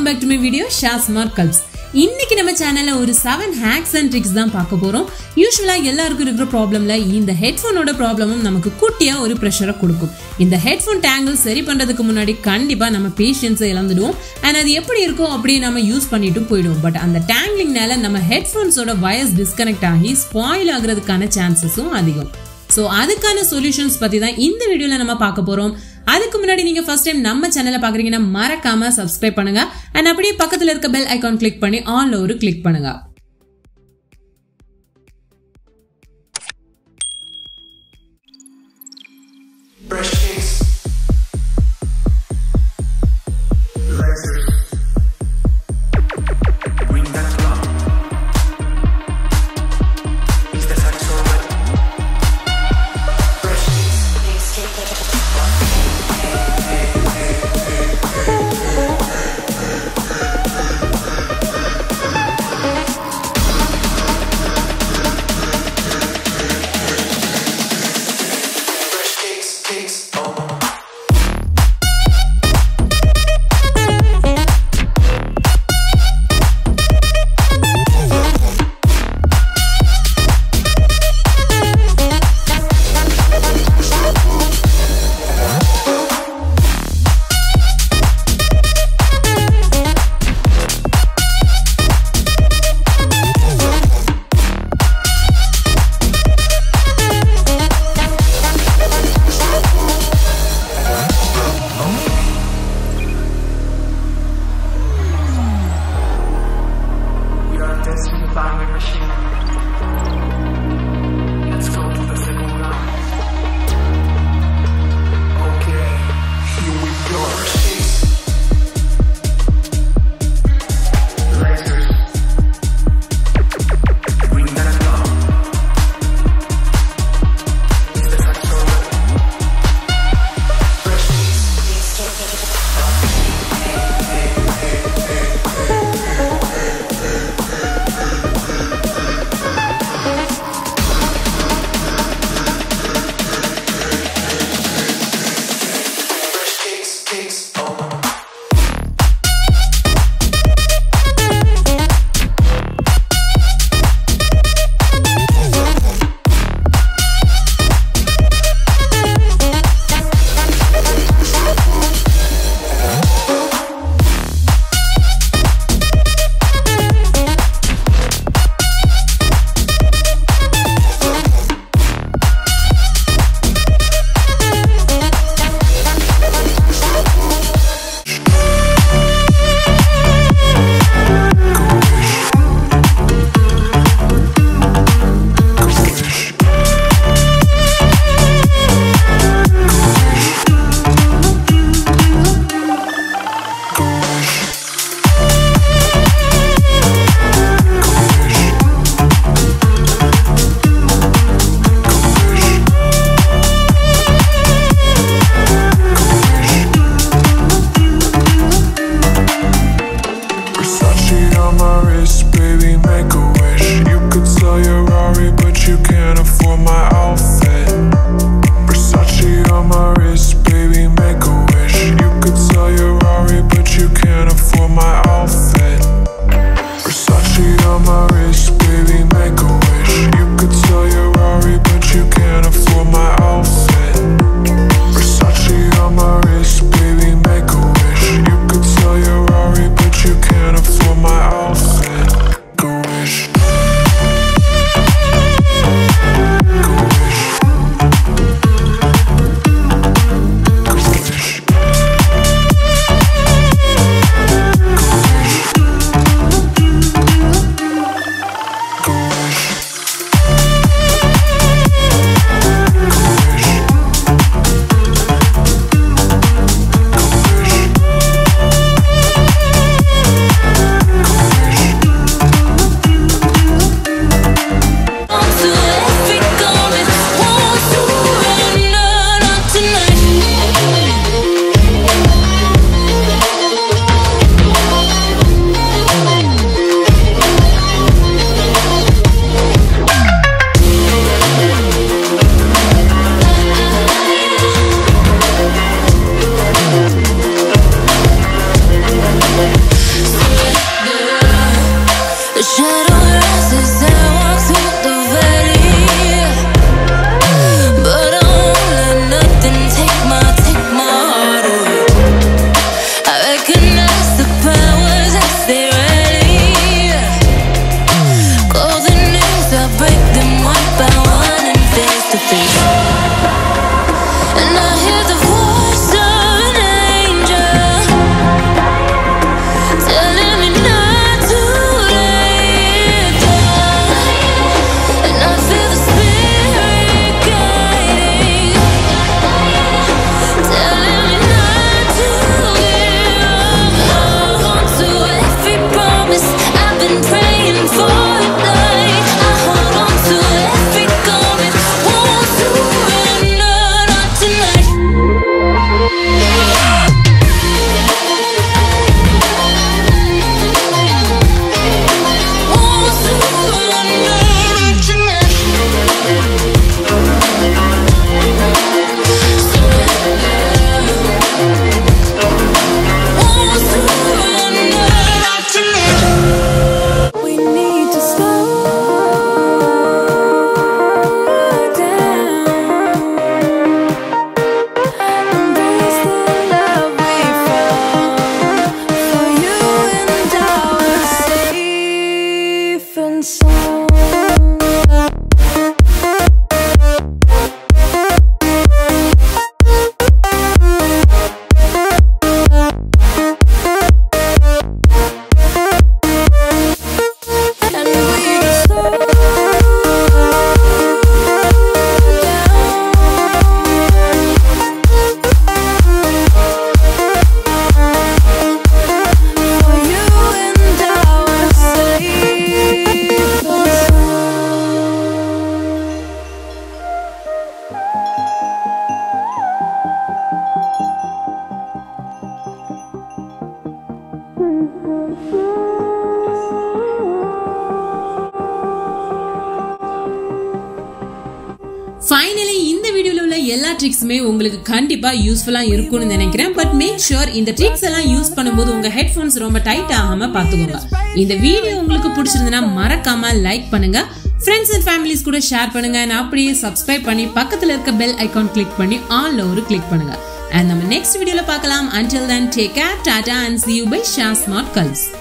Back to my video Shaz smart girls இன்னைக்கு நம்ம சேனல்ல ஒரு செவன் ஹேக்ஸ் அண்ட் ட்ரிக்ஸ் தான் பார்க்க போறோம் யூஸ்வலா எல்லாருக்கும் இருக்கிற ப்ராப்ளம்ல இந்த ஹெட்ஃபோனோட ப்ராப்ளமும் நமக்கு குட்டியா ஒரு ப்ரெஷரை கொடுக்கும் இந்த ஹெட்ஃபோன் டேங்கிள் சரி பண்றதுக்கு முன்னாடி கண்டிப்பா நம்ம பேஷன்ஸை இழந்துடுவோம் அண்ட் அது எப்படி இருக்கோ அப்படியே நம்ம யூஸ் பண்ணிட்டு போயிடுவோம் பட் அந்த டேங்லிங்னால நம்ம ஹெட்ஃபோன்ஸோட வயர்ஸ் டிஸ்கனெக்ட் ஆகி ஸ்பாயில் ஆகுறதுக்கான சான்சஸும் அதிகம் ஸோ அதுக்கான சொல்யூஷன்ஸ் பத்தி தான் இந்த வீடியோல நம்ம பார்க்க போறோம் அதுக்கு முன்னாடி நீங்க ஃபர்ஸ்ட் டைம் நம்ம சேனலை பாக்குறீங்கன்னா மறக்காம சப்ஸ்கிரைப் பண்ணுங்க அண்ட் அப்படியே பக்கத்துல இருக்க பெல் ஐகான் கிளிக் பண்ணி ஆல் ஒரு கிளிக் பண்ணுங்க Fresh kicks. Lasers. Bring that club. Is the sax alright? Fresh kicks. Fresh kicks, kicks. Oh. We are testing the banging machine. Let's go to the second round. Okay, here we go. Kicks. Lasers. Bring that down. Is the sax alright? Fresh kicks. Fresh kicks, kicks. Oh. Versace on my wrist, baby, make a wish. You could sell your Rari, but you can't afford my outfit. Versace on my wrist, baby, make a wish. You could sell your Rari, but you can't afford my outfit. Versace on my wrist, baby, make a wish. You could sell your Rari, but you can't afford my outfit. Versace on my wrist, baby, make a wish. You could sell your Rari, but you can't afford my outfit. Go wish. Go finally இந்த வீடியோல உள்ள எல்லா ட்ரிக்ஸுமே உங்களுக்கு கண்டிப்பா யூஸ்ஃபுல்லா இருக்கும்னு நினைக்கிறேன் but make sure இந்த ட்ரிக்ஸ் எல்லாம் யூஸ் பண்ணும்போது உங்க ஹெட்ஃபோன்ஸ் ரொம்ப டைட் ஆகாம பாத்துக்கோங்க இந்த வீடியோ உங்களுக்கு பிடிச்சிருந்ததுன்னா மறக்காம லைக் பண்ணுங்க ஃப்ரெண்ட்ஸ் அண்ட் ஃபேமிலிஸ் கூட ஷேர் பண்ணுங்க and அப்படியே சப்ஸ்கிரைப் பண்ணி பக்கத்துல இருக்க பெல் ஐகான் கிளிக் பண்ணி ஆன்ல ஒரு கிளிக் பண்ணுங்க அண்ட் நம்ம நெக்ஸ்ட் வீடியோல பார்க்கலாம் until then take care tata and see you by Sha smart culls